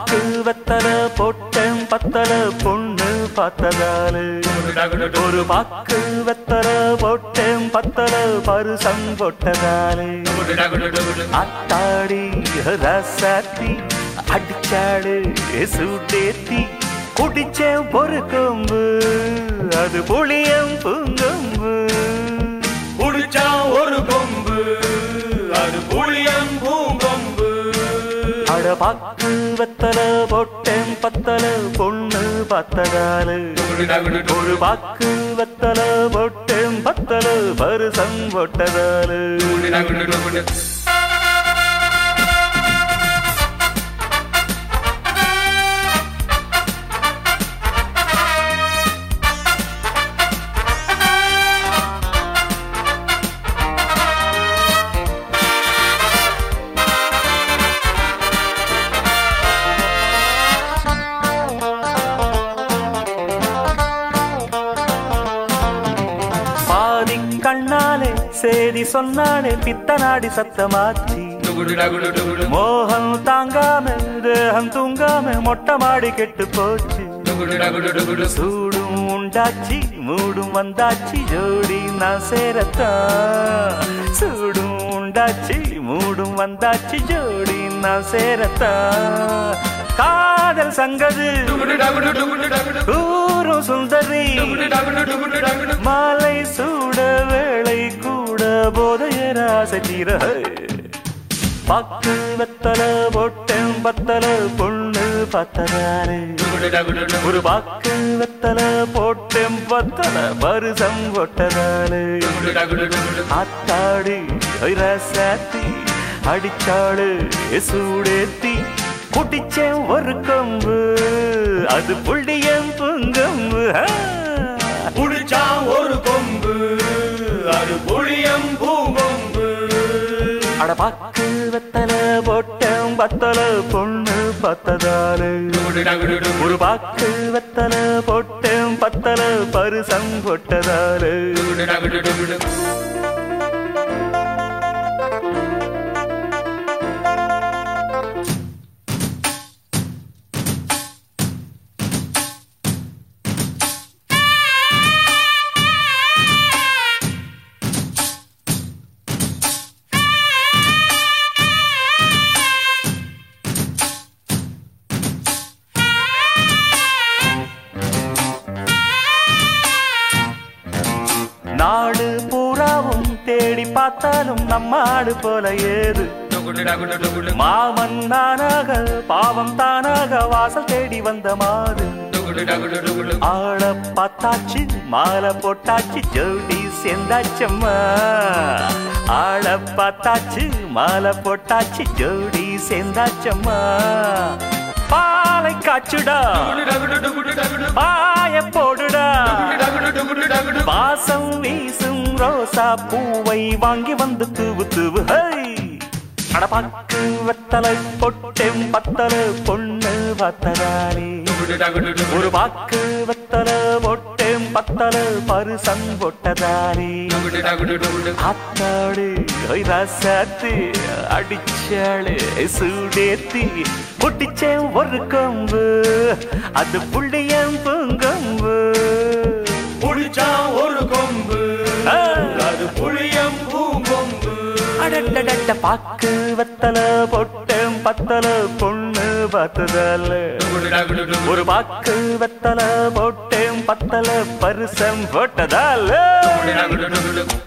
பாக்கு வெத்தல போட்டேன் பத்தல பொண்ணு பார்த்ததாலு ஒரு பாக்கு வெத்தல போட்டேன் பத்தல பருசம் போட்டதாலு அத்தாடி ரசாத்தி அடிச்சாடு சூட்டேத்தி குடிச்சேன் ஒரு கொம்பு அது புளியம் பூங்கொம்பு குடிச்சா ஒரு கொம்பு அது புளியம் பூங்கொம்பு அட பாக்கு வெத்தல போட்டேன் பத்தல பொண்ணு பார்த்ததாலு ஒரு பாக்கு வெத்தல போட்டேன் பத்தல பருசம் போட்டதாலு பாதி கண்ணாலே சேதி சொன்னாலே பித்தனாடி சத்தமாச்சி மோகம் தாங்காம தேகம் தூங்காம மொட்டை மாடி கெட்டு போச்சு சூடும் உண்டாச்சி மூடும் வந்தாச்சி ஜோடி நான் சேரத்தான் சூடும் உண்டாச்சி மூடும் வந்தாச்சி ஜோடி நான் சேரத்தான் காதல் சங்கது கூறும் சுந்தரி மாலை சூட வேளை கூட போதையர ஆசைத்தீர பாக்கு வெத்தல போட்டேன் பத்தல பொண்ணு பத்ததாரு ஒரு பாக்கு வெத்தல போட்டேன் பத்தல பருசம் போட்டதாரு ஆத்தாடு ரசாத்தி அடிச்சாடு சூடேத்தி குட்டிச்சேன் ஒரு கொம்பு அது புள்ளியம் புங்கம்பு ஆ. குடிச்சா ஒரு கொம்பு அது புளியம் பூங்கொம்பு அட பாக்கு வெத்தல போட்டேன் பத்தல பொண்ணு பத்ததாரு ஒரு பாக்கு வெத்தல போட்டேன் பத்தல பருசம் போட்டதாரு நாடு பூராவும் தேடி பார்த்தாலும் நம்ம ஆடு போல ஏது மாமன் நானாக பாவம் தானாக வாசல் தேடி வந்த மாது ஆள பார்த்தாச்சு மாலை போட்டாச்சு ஜோடி சேர்ந்தாச்சம்மா ஆள பார்த்தாச்சு மாலை போட்டாச்சு ஜோடி சேர்ந்தாச்சம்மா பாலை காச்சுடா பாய போடுடா வாசம் வீசும் ரோசா பூவை வாங்கி வந்து தூவு தூவு ஹை அடபாக்கு வெத்தலை பொட்டெம் பத்தலை பொண்ணு பத்ததாரி ஒரு பாக்கு வெத்தலை பொட்டெம் பத்தலை பருசம் பொட்டதாரி ஆத்தாடு ரசாத்து அடிச்சாளு சூடேத்தி பொட்டிச்சேன் ஒரு கொம்பு அது புள்ளியம் பூங்கொம்பு குடிச்சா ஒரு கொம்பு ஆ. அது புளியம் பூங்கொம்பு அடடடட பாக்கு வெத்தல பொட்டம் பத்தல பொண்ணு பார்த்ததால ஒரு பாக்கு வெத்தல பொட்டம் பத்தல பரிசம் போட்டதால